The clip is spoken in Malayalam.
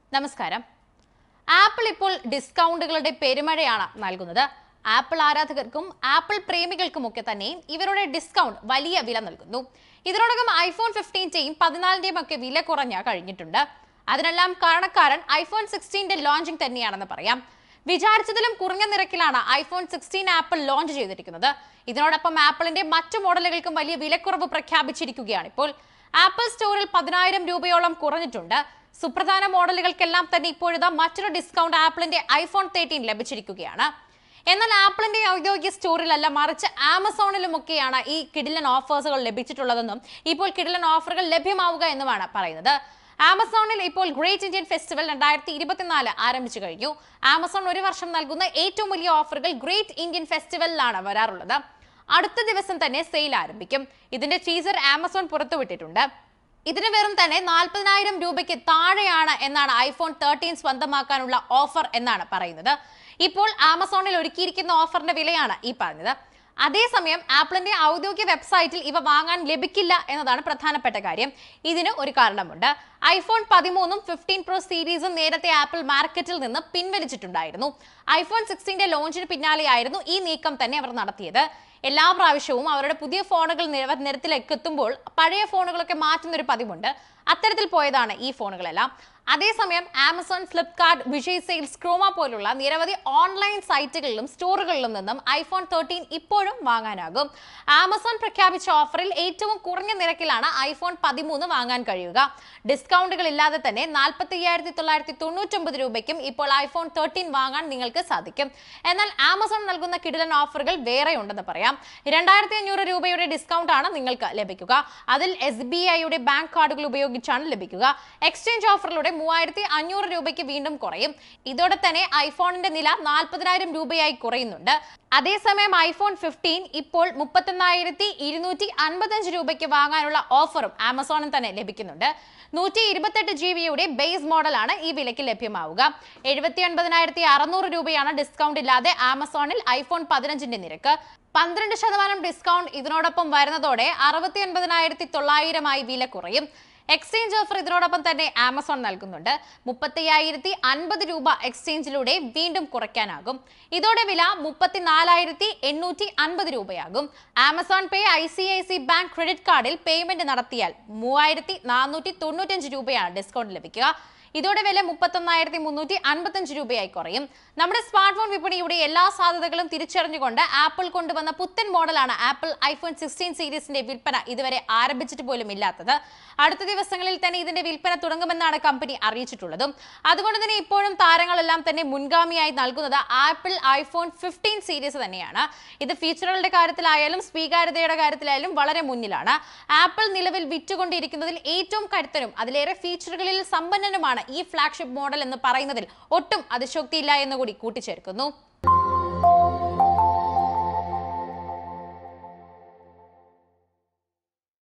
നമസ്കാരം ആപ്പിൾ ഇപ്പോൾ ഡിസ്കൗണ്ടുകളുടെ പെരുമഴയാണ് നൽകുന്നത് ആപ്പിൾ ആരാധകർക്കും ആപ്പിൾ പ്രേമികൾക്കുമൊക്കെ തന്നെ ഇവരുടെ ഡിസ്കൗണ്ട് വലിയ വില നൽകുന്നു ഇതിനോടകം ഐഫോൺ ഫിഫ്റ്റീൻ്റെയും പതിനാലിൻ്റെയും ഒക്കെ വില കുറഞ്ഞ കഴിഞ്ഞിട്ടുണ്ട് അതിനെല്ലാം കാരണക്കാരൻ ഐഫോൺ സിക്സ്റ്റീൻ്റെ ലോഞ്ചിങ് തന്നെയാണെന്ന് പറയാം വിചാരിച്ചതിലും കുറഞ്ഞ നിരക്കിലാണ് ഐഫോൺ സിക്സ്റ്റീൻ ആപ്പിൾ ലോഞ്ച് ചെയ്തിരിക്കുന്നത് ഇതിനോടൊപ്പം ആപ്പിളിന്റെ മറ്റു മോഡലുകൾക്കും വലിയ വിലക്കുറവ് പ്രഖ്യാപിച്ചിരിക്കുകയാണ് ഇപ്പോൾ ആപ്പിൾ സ്റ്റോറിൽ പതിനായിരം രൂപയോളം കുറഞ്ഞിട്ടുണ്ട് സുപ്രധാന മോഡലുകൾക്കെല്ലാം തന്നെ ഇപ്പോഴിതാ മറ്റൊരു ഡിസ്കൗണ്ട് ആപ്പിളിന്റെ ഐഫോൺ തേർട്ടീൻ ലഭിച്ചിരിക്കുകയാണ് എന്നാൽ ആപ്പിളിന്റെ ഔദ്യോഗിക സ്റ്റോറിലല്ല മറിച്ച് ആമസോണിലുമൊക്കെയാണ് ഈ കിഡിലൻ ഓഫേഴ്സുകൾ ലഭിച്ചിട്ടുള്ളതെന്നും ഇപ്പോൾ കിഡിലൻ ഓഫറുകൾ ലഭ്യമാവുക എന്നുമാണ് പറയുന്നത് ആമസോണിൽ ഇപ്പോൾ ഗ്രേറ്റ് ഇന്ത്യൻ ഫെസ്റ്റിവൽ രണ്ടായിരത്തി ഇരുപത്തിനാല് ആരംഭിച്ചു കഴിഞ്ഞു ആമസോൺ ഒരു വർഷം നൽകുന്ന ഏറ്റവും വലിയ ഓഫറുകൾ ഗ്രേറ്റ് ഇന്ത്യൻ ഫെസ്റ്റിവലിലാണ് വരാറുള്ളത് അടുത്ത ദിവസം തന്നെ സെയിൽ ആരംഭിക്കും ഇതിന്റെ ടീസർ ആമസോൺ പുറത്തുവിട്ടിട്ടുണ്ട് ഇതിന് വെറും തന്നെ നാൽപ്പതിനായിരം രൂപയ്ക്ക് താഴെയാണ് എന്നാണ് ഐഫോൺ തേർട്ടീൻ സ്വന്തമാക്കാനുള്ള ഓഫർ എന്നാണ് പറയുന്നത് ഇപ്പോൾ ആമസോണിൽ ഒരുക്കിയിരിക്കുന്ന ഓഫറിന്റെ വിലയാണ് ഈ പറഞ്ഞത് അതേസമയം ആപ്പിളിന്റെ ഔദ്യോഗിക വെബ്സൈറ്റിൽ ഇവ വാങ്ങാൻ ലഭിക്കില്ല എന്നതാണ് പ്രധാനപ്പെട്ട കാര്യം ഇതിന് ഒരു കാരണമുണ്ട് ഐഫോൺ പതിമൂന്നും ഫിഫ്റ്റീൻ പ്രോ സീരീസും നേരത്തെ ആപ്പിൾ മാർക്കറ്റിൽ നിന്ന് പിൻവലിച്ചിട്ടുണ്ടായിരുന്നു ഐഫോൺ സിക്സ്റ്റീന്റെ ലോഞ്ചിന് പിന്നാലെയായിരുന്നു ഈ നീക്കം തന്നെ അവർ നടത്തിയത് എല്ലാ പ്രാവശ്യവും അവരുടെ പുതിയ ഫോണുകൾ നിര- നിരത്തിലേക്ക് എത്തുമ്പോൾ പഴയ ഫോണുകളൊക്കെ മാറ്റുന്ന ഒരു പതിവുണ്ട് അത്തരത്തിൽ പോയതാണ് ഈ ഫോണുകളെല്ലാം അതേസമയം ആമസോൺ ഫ്ലിപ്കാർട്ട് വിജയ് സെയിൽസ് ക്രോമ പോലുള്ള നിരവധി ഓൺലൈൻ സൈറ്റുകളിലും സ്റ്റോറുകളിലും നിന്നും ഐഫോൺ തേർട്ടീൻ ഇപ്പോഴും വാങ്ങാനാകും ആമസോൺ പ്രഖ്യാപിച്ച ഓഫറിൽ ഏറ്റവും കുറഞ്ഞ നിരക്കിലാണ് ഐഫോൺ പതിമൂന്ന് വാങ്ങാൻ കഴിയുക ഡിസ്കൗണ്ടുകൾ ഇല്ലാതെ തന്നെ നാൽപ്പത്തി അയ്യായിരത്തി തൊള്ളായിരത്തി തൊണ്ണൂറ്റൊമ്പത് രൂപയ്ക്കും ഇപ്പോൾ ഐഫോൺ തേർട്ടീൻ വാങ്ങാൻ നിങ്ങൾക്ക് സാധിക്കും എന്നാൽ ആമസോൺ നൽകുന്ന കിടിലൻ ഓഫറുകൾ വേറെ ഉണ്ടെന്ന് പറയാം രണ്ടായിരത്തി അഞ്ഞൂറ് രൂപയുടെ ഡിസ്കൗണ്ട് ആണ് നിങ്ങൾക്ക് ലഭിക്കുക അതിൽ എസ് ബി ഐയുടെ ബാങ്ക് കാർഡുകൾ ഉപയോഗിച്ചാണ് ലഭിക്കുക എക്സ്ചേഞ്ച് ഓഫറിലൂടെ മൂവായിരത്തി അഞ്ഞൂറ് രൂപയ്ക്ക് വീണ്ടും കുറയും ഇതോടെ തന്നെ ഐഫോണിന്റെ നില നാൽപ്പതിനായിരം രൂപയായി കുറയുന്നുണ്ട് അതേസമയം ഐഫോൺ ഫിഫ്റ്റീൻ ഇപ്പോൾ മുപ്പത്തൊന്നായിരത്തി ഇരുന്നൂറ്റി അൻപത്തഞ്ച് രൂപയ്ക്ക് വാങ്ങാനുള്ള ഓഫറും ആമസോണിൽ തന്നെ ലഭിക്കുന്നുണ്ട് നൂറ്റി ഇരുപത്തെട്ട് ജി ബിയുടെ ബേസ് മോഡലാണ് ഈ വിലയ്ക്ക് ലഭ്യമാവുക എഴുപത്തി ഒൻപതിനായിരത്തി അറുന്നൂറ് രൂപയാണ് ഡിസ്കൗണ്ട് ഇല്ലാതെ ആമസോണിൽ ഐഫോൺ പതിനഞ്ചിന്റെ നിരക്ക് പന്ത്രണ്ട് ശതമാനം ഡിസ്കൗണ്ട് ഇതിനോടൊപ്പം വരുന്നതോടെ അറുപത്തി ഒൻപതിനായിരത്തി തൊള്ളായിരമായി വില കുറയും എക്സ്ചേഞ്ച് ഓഫർ ഇതിനോടൊപ്പം തന്നെ ആമസോൺ നൽകുന്നുണ്ട് മുപ്പത്തയ്യായിരത്തി അൻപത് രൂപ എക്സ്ചേഞ്ചിലൂടെ വീണ്ടും കുറയ്ക്കാനാകും ഇതോടെ വില മുപ്പത്തിനാലായിരത്തി എണ്ണൂറ്റി അൻപത് രൂപയാകും Amazon Pay I C I C bank credit കാർഡിൽ പേയ്മെന്റ് നടത്തിയാൽ മൂവായിരത്തി നാനൂറ്റി തൊണ്ണൂറ്റഞ്ച് രൂപയാണ് ഡിസ്കൗണ്ട് ലഭിക്കുക ഇതോടെ വില മുപ്പത്തൊന്നായിരത്തി മുന്നൂറ്റി അൻപത്തഞ്ച് രൂപയായി കുറയും നമ്മുടെ സ്മാർട്ട് ഫോൺ വിപണിയുടെ എല്ലാ സാധ്യതകളും തിരിച്ചറിഞ്ഞുകൊണ്ട് ആപ്പിൾ കൊണ്ടുവന്ന പുത്തൻ മോഡലാണ് ആപ്പിൾ ഐഫോൺ സിക്സ്റ്റീൻ സീരീസിന്റെ വിൽപ്പന ഇതുവരെ ആരംഭിച്ചിട്ട് പോലും ഇല്ലാത്തത് അടുത്ത ദിവസങ്ങളിൽ തന്നെ ഇതിന്റെ വിൽപ്പന തുടങ്ങുമെന്നാണ് കമ്പനി അറിയിച്ചിട്ടുള്ളതും അതുകൊണ്ട് തന്നെ ഇപ്പോഴും താരങ്ങളെല്ലാം തന്നെ മുൻഗാമിയായി നൽകുന്നത് ആപ്പിൾ ഐഫോൺ ഫിഫ്റ്റീൻ സീരീസ് തന്നെയാണ് ഇത് ഫീച്ചറുകളുടെ കാര്യത്തിലായാലും സ്വീകാര്യതയുടെ കാര്യത്തിലായാലും വളരെ മുന്നിലാണ് ആപ്പിൾ നിലവിൽ വിറ്റുകൊണ്ടിരിക്കുന്നതിൽ ഏറ്റവും കരുത്തനും അതിലേറെ ഫീച്ചറുകളിൽ സമ്പന്നനുമാണ് ഈ ഫ്ലാഗ്ഷിപ്പ് മോഡൽ എന്ന് പറയുന്നതിൽ ഒട്ടും അതിശോക്തിയില്ല എന്ന് കൂടി കൂട്ടിച്ചേർക്കുന്നു